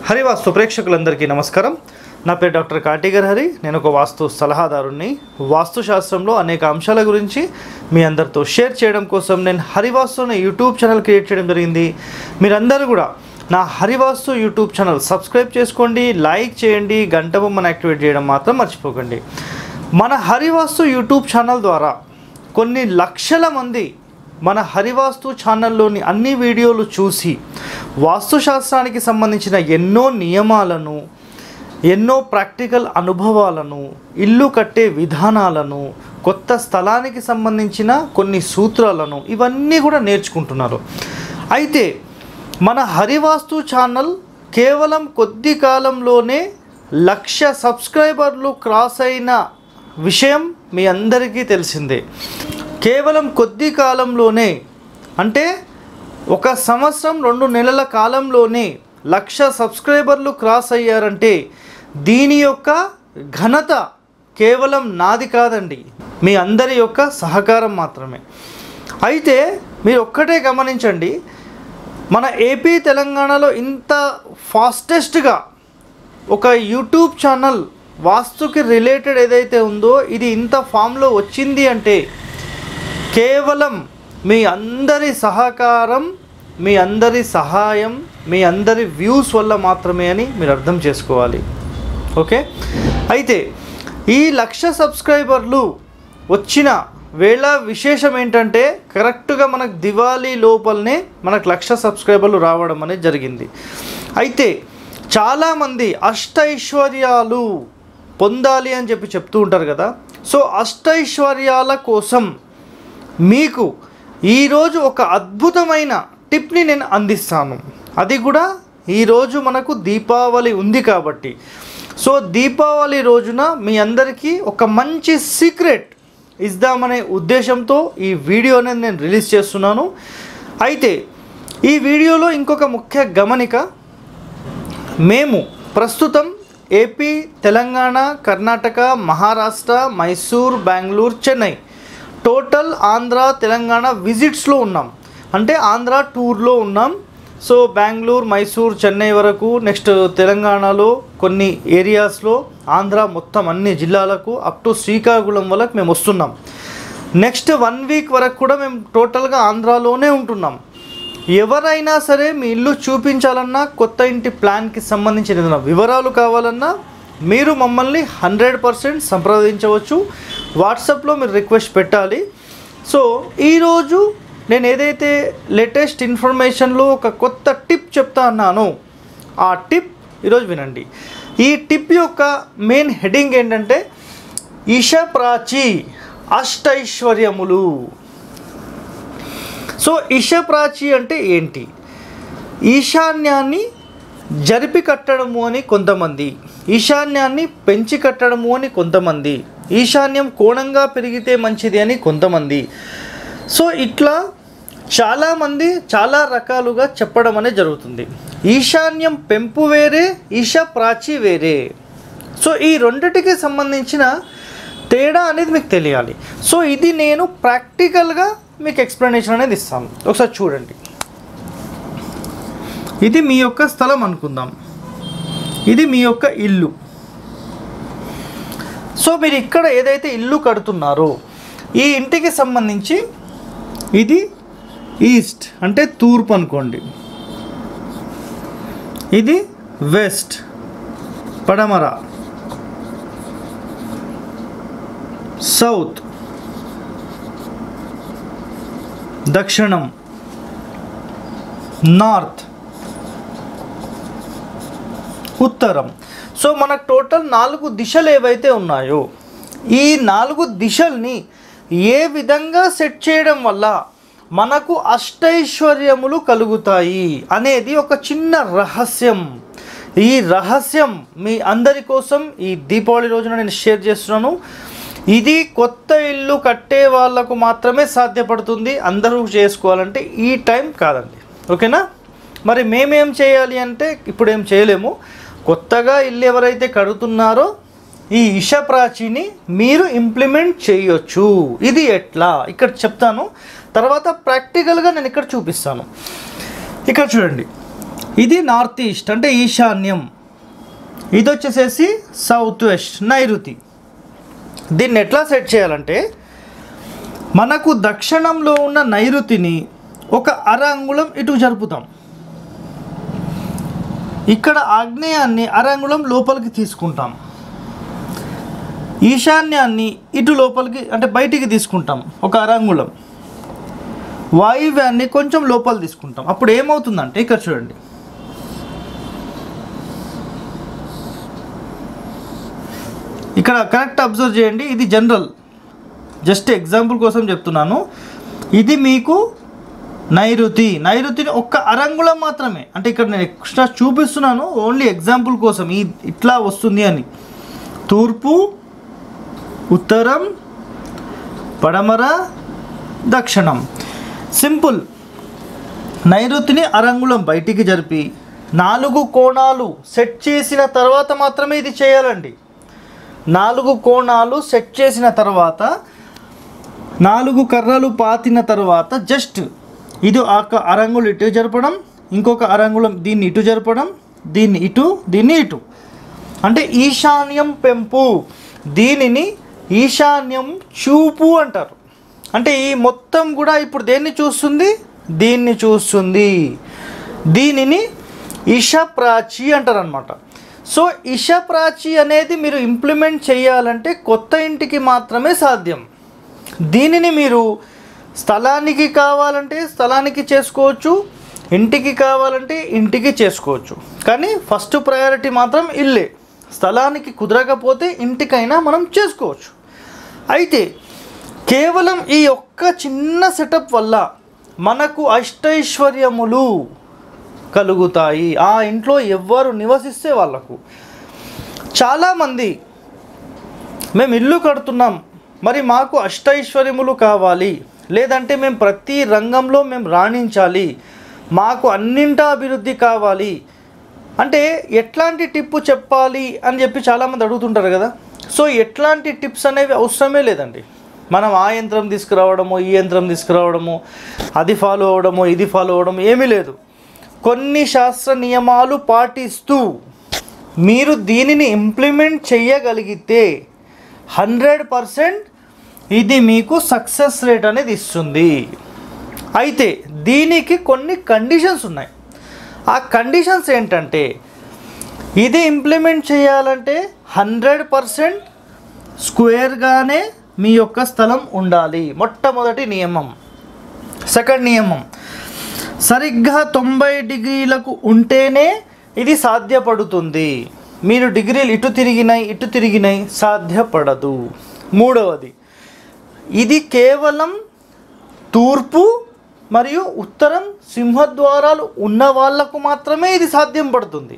హరివాస్తు ప్రేక్షకులందరికీ నమస్కారం నా పేరు డాక్టర్ కాటిగర్ హరి నేను ఒక వాస్తు సలహాదారుణ్ణి వాస్తు శాస్త్రంలో అనేక అంశాల గురించి మీ అందరితో షేర్ చేయడం కోసం నేను హరివాస్తు అనే యూట్యూబ్ ఛానల్ క్రియేట్ చేయడం జరిగింది మీరందరూ కూడా నా హరివాస్తు యూట్యూబ్ ఛానల్ సబ్స్క్రైబ్ చేసుకోండి లైక్ చేయండి గంట బొమ్మను యాక్టివేట్ చేయడం మాత్రం మర్చిపోకండి మన హరివాస్తు యూట్యూబ్ ఛానల్ ద్వారా కొన్ని లక్షల మంది మన హరివాస్తు ఛానల్లోని అన్ని వీడియోలు చూసి వాస్తుశాస్త్రానికి సంబంధించిన ఎన్నో నియమాలను ఎన్నో ప్రాక్టికల్ అనుభవాలను ఇల్లు కట్టే విధానాలను కొత్త స్థలానికి సంబంధించిన కొన్ని సూత్రాలను ఇవన్నీ కూడా నేర్చుకుంటున్నారు అయితే మన హరివాస్తు ఛానల్ కేవలం కొద్ది కాలంలోనే లక్ష సబ్స్క్రైబర్లు క్రాస్ అయిన విషయం మీ అందరికీ తెలిసిందే కేవలం కొద్ది కాలంలోనే అంటే ఒక సంవత్సరం రెండు నెలల కాలంలోనే లక్ష సబ్స్క్రైబర్లు క్రాస్ అయ్యారంటే దీని యొక్క ఘనత కేవలం నాది కాదండి మీ అందరి యొక్క సహకారం మాత్రమే అయితే మీరు ఒక్కటే గమనించండి మన ఏపీ తెలంగాణలో ఇంత ఫాస్టెస్ట్గా ఒక యూట్యూబ్ ఛానల్ వాస్తుకి రిలేటెడ్ ఏదైతే ఉందో ఇది ఇంత ఫామ్లో వచ్చింది అంటే కేవలం మీ అందరి సహకారం మీ అందరి సహాయం మీ అందరి వ్యూస్ వల్ల మాత్రమే అని మీరు అర్థం చేసుకోవాలి ఓకే అయితే ఈ లక్ష సబ్స్క్రైబర్లు వచ్చిన వేళ విశేషం ఏంటంటే కరెక్ట్గా మనకు దివాళీ లోపలనే మనకు లక్ష సబ్స్క్రైబర్లు రావడం అనేది జరిగింది అయితే చాలామంది అష్టైశ్వర్యాలు పొందాలి అని చెప్పి చెప్తూ ఉంటారు కదా సో అష్టైశ్వర్యాల కోసం మీకు ఈరోజు ఒక అద్భుతమైన టిప్ని నేను అందిస్తాను అది కూడా ఈరోజు మనకు దీపావళి ఉంది కాబట్టి సో దీపావళి రోజున మీ అందరికీ ఒక మంచి సీక్రెట్ ఇద్దామనే ఉద్దేశంతో ఈ వీడియో అనేది నేను రిలీజ్ చేస్తున్నాను అయితే ఈ వీడియోలో ఇంకొక ముఖ్య గమనిక మేము ప్రస్తుతం ఏపీ తెలంగాణ కర్ణాటక మహారాష్ట్ర మైసూర్ బెంగళూరు చెన్నై టోటల్ ఆంధ్ర తెలంగాణ విజిట్స్లో ఉన్నాం అంటే ఆంధ్ర టూర్లో ఉన్నాం సో బెంగళూరు మైసూర్ చెన్నై వరకు నెక్స్ట్ తెలంగాణలో కొన్ని ఏరియాస్లో ఆంధ్ర మొత్తం అన్ని జిల్లాలకు అప్ టు శ్రీకాకుళం వరకు మేము వస్తున్నాం నెక్స్ట్ వన్ వీక్ వరకు కూడా మేము టోటల్గా ఆంధ్రాలోనే ఉంటున్నాం ఎవరైనా సరే మీ ఇల్లు చూపించాలన్నా కొత్త ఇంటి ప్లాన్కి సంబంధించిన ఏదైనా వివరాలు కావాలన్నా మీరు మమ్మల్ని హండ్రెడ్ పర్సెంట్ సంప్రదించవచ్చు వాట్సాప్లో మీరు రిక్వెస్ట్ పెట్టాలి సో ఈరోజు నేను ఏదైతే లేటెస్ట్ ఇన్ఫర్మేషన్లో ఒక కొత్త టిప్ చెప్తా అన్నానో ఆ టిప్ ఈరోజు వినండి ఈ టిప్ యొక్క మెయిన్ హెడింగ్ ఏంటంటే ఇషప్రాచి అష్టైశ్వర్యములు సో ఇషప్రాచి అంటే ఏంటి ఈశాన్యాన్ని జరిపి కట్టడము అని కొంతమంది ఈశాన్యాన్ని పెంచి కట్టడము అని కొంతమంది ఈశాన్యం కోణంగా పెరిగితే మంచిది అని కొంతమంది సో ఇట్లా చాలామంది చాలా రకాలుగా చెప్పడం అనేది జరుగుతుంది ఈశాన్యం పెంపు వేరే ఈశ ప్రాచి వేరే సో ఈ రెండిటికి సంబంధించిన తేడా అనేది మీకు తెలియాలి సో ఇది నేను ప్రాక్టికల్గా మీకు ఎక్స్ప్లెనేషన్ అనేది ఇస్తాను ఒకసారి చూడండి ఇది మీ యొక్క స్థలం అనుకుందాం ఇది మీ యొక్క ఇల్లు సో మీరు ఇక్కడ ఏదైతే ఇల్లు కడుతున్నారో ఈ ఇంటికి సంబంధించి ఇది ఈస్ట్ అంటే తూర్పు అనుకోండి ఇది వెస్ట్ పడమర సౌత్ దక్షిణం నార్త్ ఉత్తరం సో మనకు టోటల్ నాలుగు దిశలు ఏవైతే ఉన్నాయో ఈ నాలుగు దిశల్ని ఏ విధంగా సెట్ చేయడం వల్ల మనకు అష్టైశ్వర్యములు కలుగుతాయి అనేది ఒక చిన్న రహస్యం ఈ రహస్యం మీ అందరి కోసం ఈ దీపావళి రోజున నేను షేర్ చేస్తున్నాను ఇది కొత్త ఇల్లు కట్టే వాళ్ళకు మాత్రమే సాధ్యపడుతుంది అందరూ చేసుకోవాలంటే ఈ టైం కాదండి ఓకేనా మరి మేమేం చేయాలి అంటే ఇప్పుడు ఏం చేయలేము కొత్తగా ఇల్లు ఎవరైతే కడుతున్నారో ఈ ఇషప్రాచిని మీరు ఇంప్లిమెంట్ చేయొచ్చు ఇది ఎట్లా ఇక్కడ చెప్తాను తర్వాత ప్రాక్టికల్గా నేను ఇక్కడ చూపిస్తాను ఇక్కడ చూడండి ఇది నార్త్ ఈస్ట్ అంటే ఈశాన్యం ఇది వచ్చేసేసి సౌత్ వెస్ట్ నైరుతి దీన్ని ఎట్లా సెట్ చేయాలంటే మనకు దక్షిణంలో ఉన్న నైరుతిని ఒక అర అంగుళం ఇటు జరుపుతాం ఇక్కడ ఆగ్నేయాన్ని అర అంగుళం లోపలికి తీసుకుంటాం ఈశాన్యాన్ని ఇటు లోపలికి అంటే బయటికి తీసుకుంటాం ఒక అర అంగుళం వాయువ్యాన్ని కొంచెం లోపల తీసుకుంటాం అప్పుడు ఏమవుతుందంటే ఇక్కడ చూడండి ఇక్కడ కరెక్ట్ అబ్జర్వ్ చేయండి ఇది జనరల్ జస్ట్ ఎగ్జాంపుల్ కోసం చెప్తున్నాను ఇది మీకు నైరుతి నైరుతిని ఒక్క అరంగుళం మాత్రమే అంటే ఇక్కడ నేను ఎక్స్ట్రా చూపిస్తున్నాను ఓన్లీ ఎగ్జాంపుల్ కోసం ఈ ఇట్లా వస్తుంది అని తూర్పు ఉత్తరం పడమర దక్షిణం సింపుల్ నైరుతిని అరంగుళం బయటికి జరిపి నాలుగు కోణాలు సెట్ చేసిన తర్వాత మాత్రమే ఇది చేయాలండి నాలుగు కోణాలు సెట్ చేసిన తర్వాత నాలుగు కర్రలు పాతిన తర్వాత జస్ట్ ఇది ఒక అరంగులు ఇటు జరపడం ఇంకొక అరంగుళం దీన్ని ఇటు జరపడం దీన్ని ఇటు దీన్ని ఇటు అంటే ఈశాన్యం పెంపు దీనిని ఈశాన్యం చూపు అంటారు అంటే ఈ మొత్తం కూడా ఇప్పుడు దేన్ని చూస్తుంది దీన్ని చూస్తుంది దీనిని ఇషప్రాచి అంటారు అనమాట సో ఇషప్రాచి అనేది మీరు ఇంప్లిమెంట్ చేయాలంటే కొత్త ఇంటికి మాత్రమే సాధ్యం దీనిని మీరు స్థలానికి కావాలంటే స్థలానికి చేసుకోవచ్చు ఇంటికి కావాలంటే ఇంటికి చేసుకోవచ్చు కానీ ఫస్ట్ ప్రయారిటీ మాత్రం ఇల్లే స్థలానికి కుదరకపోతే ఇంటికైనా మనం చేసుకోవచ్చు అయితే కేవలం ఈ ఒక్క చిన్న సెటప్ వల్ల మనకు అష్టైశ్వర్యములు కలుగుతాయి ఆ ఇంట్లో ఎవ్వరు నివసిస్తే వాళ్ళకు చాలామంది మేము ఇల్లు కడుతున్నాం మరి మాకు అష్టైశ్వర్యములు కావాలి లేదంటే మేము ప్రతి రంగంలో మేము రాణించాలి మాకు అన్నింటా అభివృద్ధి కావాలి అంటే ఎట్లాంటి టిప్పు చెప్పాలి అని చెప్పి చాలామంది అడుగుతుంటారు కదా సో ఎట్లాంటి టిప్స్ అనేవి అవసరమే లేదండి మనం ఆ యంత్రం తీసుకురావడము ఈ యంత్రం తీసుకురావడము అది ఫాలో అవ్వడము ఇది ఫాలో అవ్వడం ఏమీ లేదు కొన్ని శాస్త్ర నియమాలు పాటిస్తూ మీరు దీనిని ఇంప్లిమెంట్ చేయగలిగితే హండ్రెడ్ పర్సెంట్ ఇది మీకు సక్సెస్ రేట్ అనేది ఇస్తుంది అయితే దీనికి కొన్ని కండిషన్స్ ఉన్నాయి ఆ కండిషన్స్ ఏంటంటే ఇది ఇంప్లిమెంట్ చేయాలంటే హండ్రెడ్ పర్సెంట్ స్క్వేర్గానే మీ యొక్క స్థలం ఉండాలి మొట్టమొదటి నియమం సెకండ్ నియమం సరిగ్గా తొంభై డిగ్రీలకు ఉంటేనే ఇది సాధ్యపడుతుంది మీరు డిగ్రీలు ఇటు తిరిగినాయి ఇటు తిరిగినాయి సాధ్యపడదు మూడవది ఇది కేవలం తూర్పు మరియు ఉత్తరం సింహద్వారాలు ఉన్న వాళ్లకు మాత్రమే ఇది సాధ్యం పడుతుంది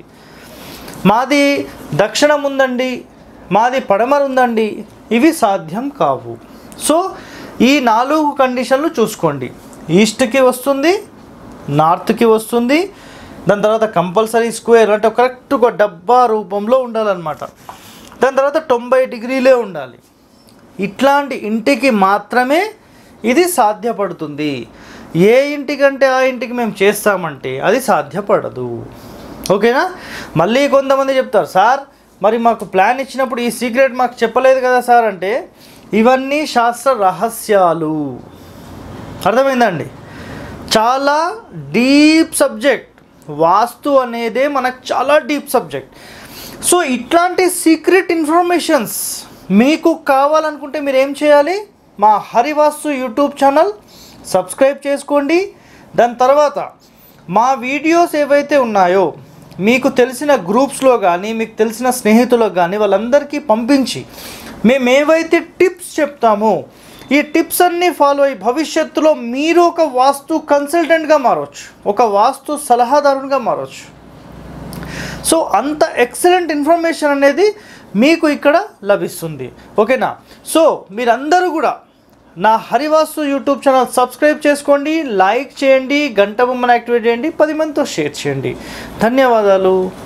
మాది దక్షిణం ఉందండి మాది పడమర ఉందండి ఇవి సాధ్యం కావు సో ఈ నాలుగు కండిషన్లు చూసుకోండి ఈస్ట్కి వస్తుంది నార్త్కి వస్తుంది దాని తర్వాత కంపల్సరీ స్క్వేర్ అంటే కరెక్ట్ ఒక డబ్బా రూపంలో ఉండాలన్నమాట దాని తర్వాత తొంభై డిగ్రీలే ఉండాలి ఇట్లాంటి ఇంటికి మాత్రమే ఇది సాధ్యపడుతుంది ఏ ఇంటికంటే ఆ ఇంటికి మేము చేస్తామంటే అది సాధ్యపడదు ఓకేనా మళ్ళీ కొంతమంది చెప్తారు సార్ మరి మాకు ప్లాన్ ఇచ్చినప్పుడు ఈ సీక్రెట్ మాకు చెప్పలేదు కదా సార్ అంటే ఇవన్నీ శాస్త్ర రహస్యాలు అర్థమైందండి చాలా డీప్ సబ్జెక్ట్ వాస్తు అనేదే మనకు చాలా డీప్ సబ్జెక్ట్ సో ఇట్లాంటి సీక్రెట్ ఇన్ఫర్మేషన్స్ మీకు కావాలనుకుంటే మీరు ఏం చేయాలి మా హరివాస్తు యూట్యూబ్ ఛానల్ సబ్స్క్రైబ్ చేసుకోండి దాని తర్వాత మా వీడియోస్ ఏవైతే ఉన్నాయో మీకు తెలిసిన గ్రూప్స్లో కానీ మీకు తెలిసిన స్నేహితులకు కానీ వాళ్ళందరికీ పంపించి మేము ఏవైతే టిప్స్ చెప్తామో ఈ టిప్స్ అన్నీ ఫాలో అయ్యి భవిష్యత్తులో మీరు ఒక వాస్తు కన్సల్టెంట్గా మారవచ్చు ఒక వాస్తు సలహాదారునిగా మారవచ్చు సో అంత ఎక్సలెంట్ ఇన్ఫర్మేషన్ అనేది మీకు ఇక్కడ లభిస్తుంది ఓకేనా సో మీరందరూ కూడా నా హరివాసు యూట్యూబ్ ఛానల్ సబ్స్క్రైబ్ చేసుకోండి లైక్ చేయండి గంట బొమ్మను యాక్టివేట్ చేయండి పది మందితో షేర్ చేయండి ధన్యవాదాలు